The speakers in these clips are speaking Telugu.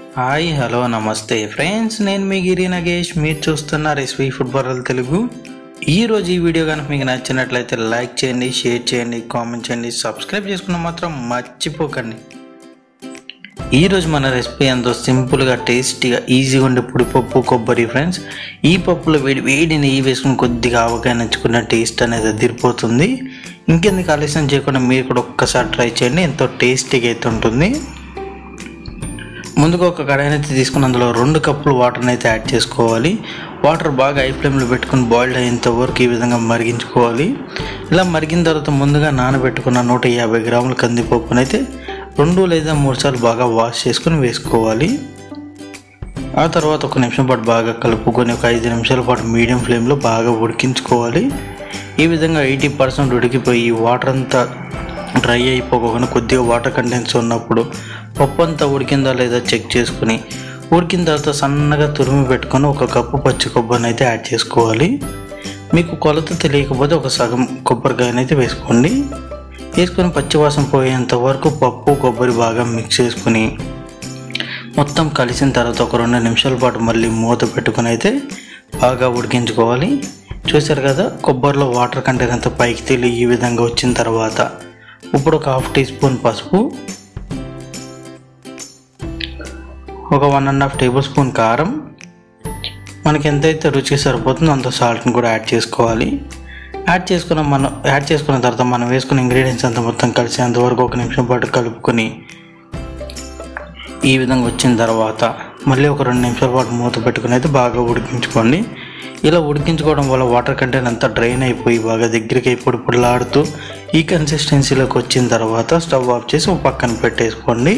హాయ్ హలో నమస్తే ఫ్రెండ్స్ నేను మీ గిరి నగేష్ మీరు చూస్తున్న రెసిపీ ఫుట్బాల్ తెలుగు ఈ రోజు ఈ వీడియో కనుక మీకు నచ్చినట్లయితే లైక్ చేయండి షేర్ చేయండి కామెంట్ చేయండి సబ్స్క్రైబ్ చేసుకున్న మాత్రం మర్చిపోకండి ఈ రోజు మన రెసిపీ ఎంతో సింపుల్గా టేస్టీగా ఈజీగా ఉండే పొడిపప్పు కొబ్బరి ఫ్రెండ్స్ ఈ పప్పులో వేడి వేడి నెయ్యి వేసుకుని కొద్దిగా ఆవకాయ నంచుకున్న టేస్ట్ అనేది అదిరిపోతుంది ఇంకెందుకు ఆలస్యం చేయకుండా మీరు కూడా ఒక్కసారి ట్రై చేయండి ఎంతో టేస్టీగా అయితే ఉంటుంది ముందుగా ఒక కడాయిని అయితే తీసుకుని అందులో రెండు కప్పులు వాటర్ని అయితే యాడ్ చేసుకోవాలి వాటర్ బాగా హై ఫ్లేమ్లో పెట్టుకుని బాయిల్డ్ అయ్యేంత వరకు ఈ విధంగా మరిగించుకోవాలి ఇలా మరిగిన తర్వాత ముందుగా నానబెట్టుకున్న నూట యాభై గ్రాముల కందిపప్పును అయితే రెండు లేదా మూడు సార్లు బాగా వాష్ చేసుకుని వేసుకోవాలి ఆ తర్వాత ఒక నిమిషం పాటు బాగా కలుపుకొని ఒక ఐదు నిమిషాల పాటు మీడియం ఫ్లేమ్లో బాగా ఉడికించుకోవాలి ఈ విధంగా ఎయిటీ పర్సెంట్ ఉడికిపోయి వాటర్ అంతా డ్రై అయిపోకుండా కొద్దిగా వాటర్ కంటెంట్స్ ఉన్నప్పుడు పప్పు అంతా ఉడికిందా లేదా చెక్ చేసుకుని ఉడికిన తర్వాత సన్నగా తురిమి పెట్టుకొని ఒక కప్పు పచ్చి కొబ్బరిని అయితే యాడ్ చేసుకోవాలి మీకు కొలత తెలియకపోతే ఒక సగం కొబ్బరికాయని అయితే వేసుకోండి వేసుకొని పచ్చివాసన పోయేంత వరకు పప్పు కొబ్బరి బాగా మిక్స్ చేసుకుని మొత్తం కలిసిన తర్వాత ఒక రెండు నిమిషాల పాటు మళ్ళీ మూత పెట్టుకుని అయితే బాగా ఉడికించుకోవాలి చూసారు కదా కొబ్బరిలో వాటర్ కంటెంట్ అంతా పైకి తేలి ఈ విధంగా వచ్చిన తర్వాత ఇప్పుడు ఒక హాఫ్ టీ స్పూన్ పసుపు ఒక one and half tablespoon కారం మనకి ఎంతైతే రుచికి సరిపోతుందో అంత సాల్ట్ని కూడా యాడ్ చేసుకోవాలి యాడ్ చేసుకున్న మనం యాడ్ చేసుకున్న తర్వాత మనం వేసుకున్న ఇంగ్రీడియంట్స్ అంతా మొత్తం కలిసేంత వరకు ఒక నిమిషం పాటు కలుపుకొని ఈ విధంగా వచ్చిన తర్వాత మళ్ళీ ఒక రెండు నిమిషాల పాటు మూత పెట్టుకుని అయితే బాగా ఉడికించుకోండి ఇలా ఉడికించుకోవడం వల్ల వాటర్ కంటెంట్ అంతా డ్రైన్ అయిపోయి బాగా దగ్గరికి అయిపోయి పొడిలాడుతూ ఈ కన్సిస్టెన్సీలోకి వచ్చిన తర్వాత స్టవ్ ఆఫ్ చేసి ఒక పక్కన పెట్టేసుకోండి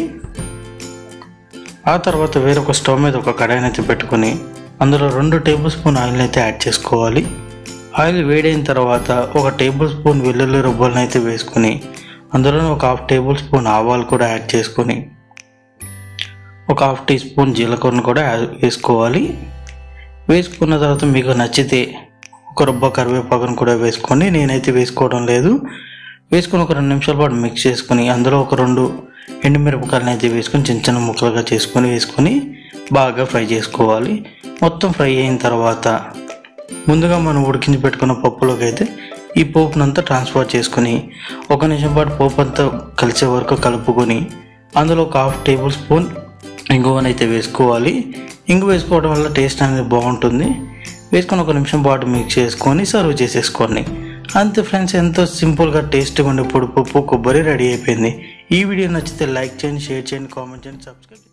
ఆ తర్వాత వేరొక స్టవ్ మీద ఒక కడాయిని అయితే పెట్టుకుని అందులో రెండు టేబుల్ స్పూన్ ఆయిల్ని అయితే యాడ్ చేసుకోవాలి ఆయిల్ వేడైన తర్వాత ఒక టేబుల్ స్పూన్ వెల్లుల్లి రుబ్బలను అయితే వేసుకుని అందులో ఒక హాఫ్ టేబుల్ స్పూన్ ఆవాలు కూడా యాడ్ చేసుకొని ఒక హాఫ్ టీ స్పూన్ జీలకర్రను కూడా వేసుకోవాలి వేసుకున్న తర్వాత మీకు నచ్చితే ఒక రుబ్బ కరివేపాకును కూడా వేసుకొని నేనైతే వేసుకోవడం లేదు వేసుకొని ఒక రెండు నిమిషాల పాటు మిక్స్ చేసుకుని అందులో ఒక రెండు ఎండుమిరపకాయలను అయితే వేసుకొని చిన్న చిన్న ముక్కలుగా చేసుకొని వేసుకొని బాగా ఫ్రై చేసుకోవాలి మొత్తం ఫ్రై అయిన తర్వాత ముందుగా మనం ఉడికించి పెట్టుకున్న పప్పులోకి అయితే ఈ పోపునంతా ట్రాన్స్ఫర్ చేసుకుని ఒక నిమిషం పాటు పోపు అంతా కలిసే వరకు కలుపుకొని అందులో ఒక హాఫ్ టేబుల్ స్పూన్ ఇంగువనైతే వేసుకోవాలి ఇంగు వేసుకోవడం వల్ల టేస్ట్ అనేది బాగుంటుంది వేసుకొని ఒక నిమిషం పాటు మిక్స్ చేసుకొని సర్వ్ చేసేసుకోండి అంతే ఫ్రెండ్స్ ఎంతో సింపుల్గా టేస్ట్గా ఉండే పొడి పప్పు కొబ్బరి రెడీ అయిపోయింది ఈ వీడియో నచ్చితే లైక్ చేయండి షేర్ చేయండి కామెంట్ చేయండి సబ్స్క్రైబ్ చేయండి